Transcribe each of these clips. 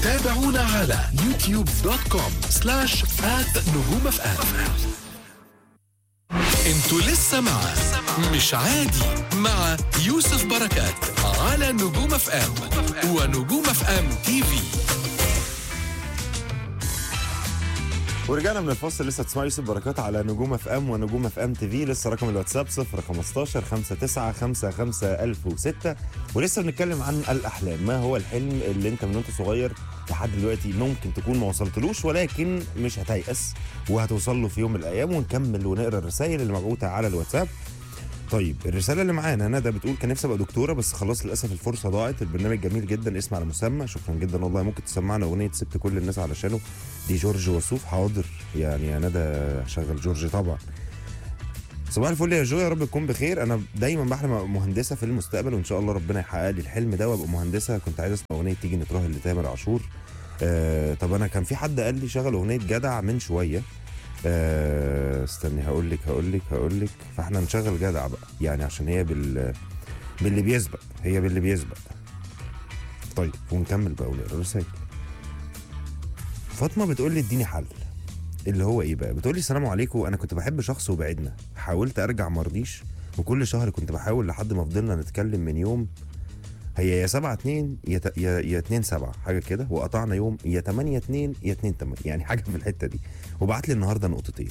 تابعونا على يوتيوب دوت كوم سلاش آت نجوم اف ام انتوا لسه مع مش عادي مع يوسف بركات على نجوم اف ام ونجوم اف ام تي في ورجعنا من الفاصل لسه تسمعوا يوسف بركات على نجوم اف ام ونجوم اف ام تي في لسه رقم الواتساب 015 59 55 1006 ولسه بنتكلم عن الاحلام ما هو الحلم اللي انت من وانت صغير لحد دلوقتي ممكن تكون ما وصلتلوش ولكن مش هتيأس وهتوصل له في يوم من الايام ونكمل ونقرا الرسائل اللي مبعوثه على الواتساب طيب الرساله اللي معانا ندى بتقول كان نفسي ابقى دكتوره بس خلاص للاسف الفرصه ضاعت البرنامج جميل جدا اسم على مسمى شكرا جدا والله ممكن تسمعنا اغنيه سبت كل الناس علشانه دي جورج وسوف حاضر يعني يا ندى شغل جورج طبعا صباح الفل يا جو يا رب تكون بخير انا دايما بحلم ابقى مهندسه في المستقبل وان شاء الله ربنا يحقق لي الحلم ده وابقى مهندسه كنت عايز اسمع اغنيه تيجي نتراهن لتامر عاشور آه طب انا كان في حد قال لي شغل اغنيه جدع من شويه آه استني هقول لك هقول لك هقول لك فاحنا نشغل جدع بقى يعني عشان هي بال باللي بيسبق هي باللي بيسبق طيب ونكمل بقى ونقرا الرسايل فاطمه بتقول لي اديني حل اللي هو ايه بقى بتقول لي السلام عليكم انا كنت بحب شخص وبعدنا حاولت ارجع مرضيش وكل شهر كنت بحاول لحد ما فضلنا نتكلم من يوم هي يا 7 2 يا ت- يا يا 2 7 حاجه كده وقطعنا يوم يا 8 2 يا 2 8 يعني حاجه في الحته دي وبعت لي النهارده نقطتين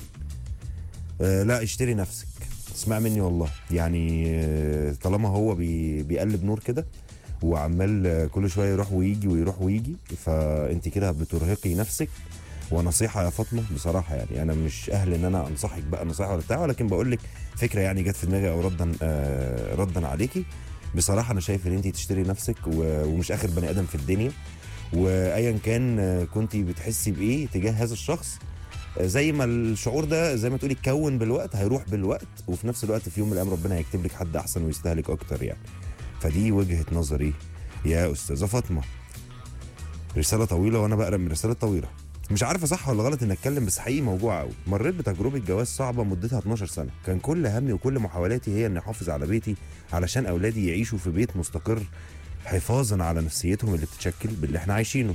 آه لا اشتري نفسك اسمع مني والله يعني آه، طالما هو بي بيقلب نور كده وعمال آه، كل شويه يروح ويجي ويروح ويجي فانت كده بترهقي نفسك ونصيحه يا فاطمه بصراحه يعني انا مش اهل ان انا انصحك بقى نصيحه ولا بتاع ولكن بقول لك فكره يعني جت في دماغي او ردا آه ردا عليكي بصراحه انا شايف ان انت تشتري نفسك و- ومش اخر بني ادم في الدنيا وايا كان آه، كنتي بتحسي بايه تجاه هذا الشخص آه، زي ما الشعور ده زي ما تقولي اتكون بالوقت هيروح بالوقت وفي نفس الوقت في يوم من الايام ربنا هيكتب لك حد احسن ويستهلك اكتر يعني فدي وجهه نظري يا استاذه فاطمه رساله طويله وانا بقرا من رساله طويله مش عارفه صح ولا غلط اني اتكلم بس حقيقي موجوع قوي مريت بتجربه جواز صعبه مدتها 12 سنه كان كل همي وكل محاولاتي هي اني احافظ على بيتي علشان اولادي يعيشوا في بيت مستقر حفاظا على نفسيتهم اللي بتتشكل باللي احنا عايشينه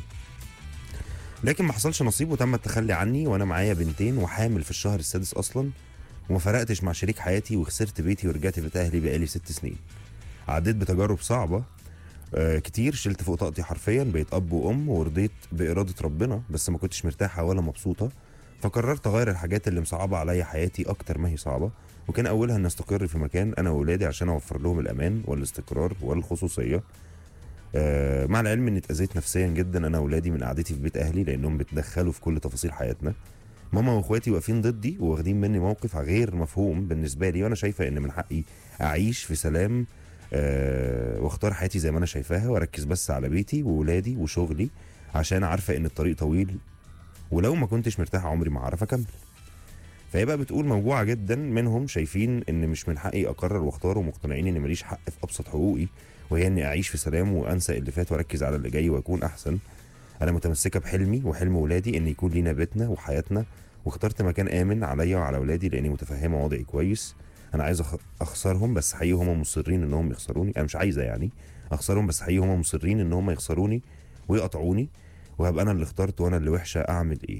لكن ما حصلش نصيب وتم التخلي عني وانا معايا بنتين وحامل في الشهر السادس اصلا وما فرقتش مع شريك حياتي وخسرت بيتي ورجعت بيت اهلي بقالي ست سنين عديت بتجارب صعبه آه، كتير شلت فوق طاقتي حرفيا بقيت اب وام ورضيت باراده ربنا بس ما كنتش مرتاحه ولا مبسوطه فقررت اغير الحاجات اللي مصعبه عليا حياتي اكتر ما هي صعبه وكان اولها ان استقر في مكان انا واولادي عشان اوفر لهم الامان والاستقرار والخصوصيه آه، مع العلم اني اتاذيت نفسيا جدا انا واولادي من قعدتي في بيت اهلي لانهم بيتدخلوا في كل تفاصيل حياتنا ماما واخواتي واقفين ضدي واخدين مني موقف غير مفهوم بالنسبه لي وانا شايفه ان من حقي اعيش في سلام آه، واختار حياتي زي ما انا شايفاها واركز بس على بيتي وولادي وشغلي عشان عارفه ان الطريق طويل ولو ما كنتش مرتاحه عمري ما هعرف اكمل فهي بقى بتقول موجوعه جدا منهم شايفين ان مش من حقي اقرر واختار ومقتنعين ان ماليش حق في ابسط حقوقي وهي اني اعيش في سلام وانسى اللي فات واركز على اللي جاي واكون احسن انا متمسكه بحلمي وحلم ولادي ان يكون لينا بيتنا وحياتنا واخترت مكان امن عليا وعلى اولادي لاني متفهمه وضعي كويس انا عايز أخ- اخسرهم بس حقيقي هم مصرين انهم يخسروني انا مش عايزه يعني اخسرهم بس حقيقي هم مصرين ان هم يخسروني ويقطعوني وهبقى انا اللي اخترت وانا اللي وحشه اعمل ايه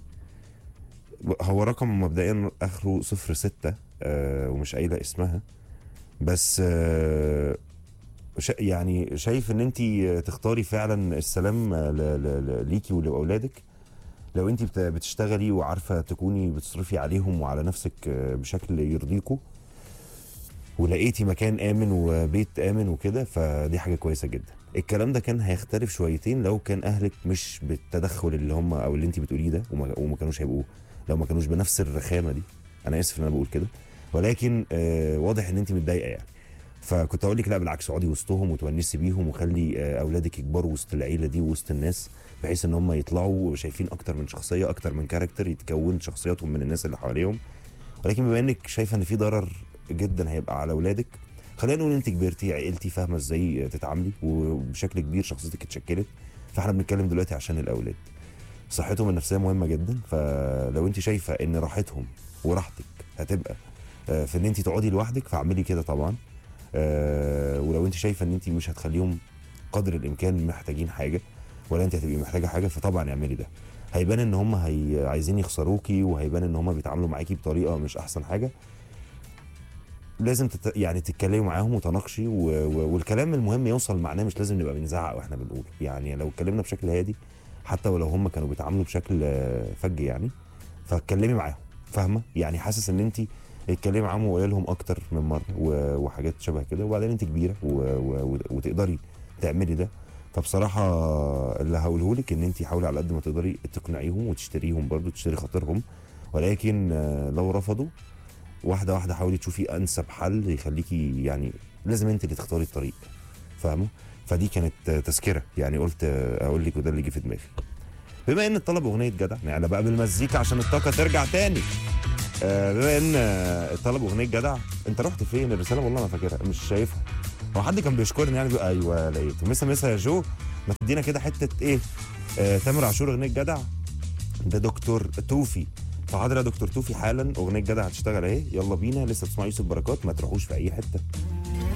هو رقم مبدئيا اخره صفر ستة آه ومش قايله اسمها بس آه شا يعني شايف ان انت تختاري فعلا السلام ل- ل- ل- ليكي ولاولادك لو انت بت- بتشتغلي وعارفه تكوني بتصرفي عليهم وعلى نفسك آه، بشكل يرضيكوا ولقيتي مكان امن وبيت امن وكده فدي حاجه كويسه جدا الكلام ده كان هيختلف شويتين لو كان اهلك مش بالتدخل اللي هم او اللي انت بتقوليه ده وما, وما كانوش هيبقوا لو ما كانوش بنفس الرخامه دي انا اسف ان انا بقول كده ولكن آه واضح ان انت متضايقه يعني فكنت اقول لك لا بالعكس اقعدي وسطهم وتونسي بيهم وخلي آه، اولادك يكبروا وسط العيله دي وسط الناس بحيث ان هم يطلعوا شايفين اكتر من شخصيه اكتر من كاركتر يتكون شخصياتهم من الناس اللي حواليهم ولكن بما انك شايفه ان في ضرر جدا هيبقى على اولادك خلينا نقول انت كبرتي عقلتي فاهمه ازاي تتعاملي وبشكل كبير شخصيتك اتشكلت فاحنا بنتكلم دلوقتي عشان الاولاد صحتهم النفسيه مهمه جدا فلو انت شايفه ان راحتهم وراحتك هتبقى آه، في ان انت تقعدي لوحدك فاعملي كده طبعا آه، ولو انت شايفه ان انت مش هتخليهم قدر الامكان محتاجين حاجه ولا انت هتبقي محتاجه حاجه فطبعا اعملي ده هيبان ان هم هي عايزين يخسروكي وهيبان ان هم بيتعاملوا معاكي بطريقه مش احسن حاجه لازم تت... يعني تتكلمي معاهم وتناقشي و... و... والكلام المهم يوصل معناه مش لازم نبقى بنزعق واحنا بنقول يعني لو اتكلمنا بشكل هادي حتى ولو هم كانوا بيتعاملوا بشكل آه، فج يعني فاتكلمي معاهم فاهمه يعني حاسس ان انت اتكلمي معاهم وقولي لهم اكتر من مره و... وحاجات شبه كده وبعدين انت كبيره و... و... وتقدري تعملي ده فبصراحه اللي هقوله لك ان انت حاولي على قد ما تقدري تقنعيهم وتشتريهم برضو تشتري خاطرهم ولكن آه، لو رفضوا واحده واحده حاولي تشوفي انسب حل يخليكي يعني لازم انت اللي تختاري الطريق فاهمه فدي كانت آه، تذكره يعني قلت آه، اقول لك وده اللي جه في دماغي بما ان الطلب اغنيه جدع يعني بقى بالمزيكا عشان الطاقه ترجع تاني آه، بما ان آه، الطلب اغنيه جدع انت رحت فين الرساله والله ما فاكرها مش شايفها هو حد كان بيشكرني يعني بيقول ايوه لقيته مسا مسا يا جو ما تدينا كده حته ايه آه تامر عاشور اغنيه جدع ده دكتور توفي فحاضر يا دكتور توفي حالا اغنيه جدع هتشتغل اهي يلا بينا لسه بتسمع يوسف بركات ما تروحوش في اي حته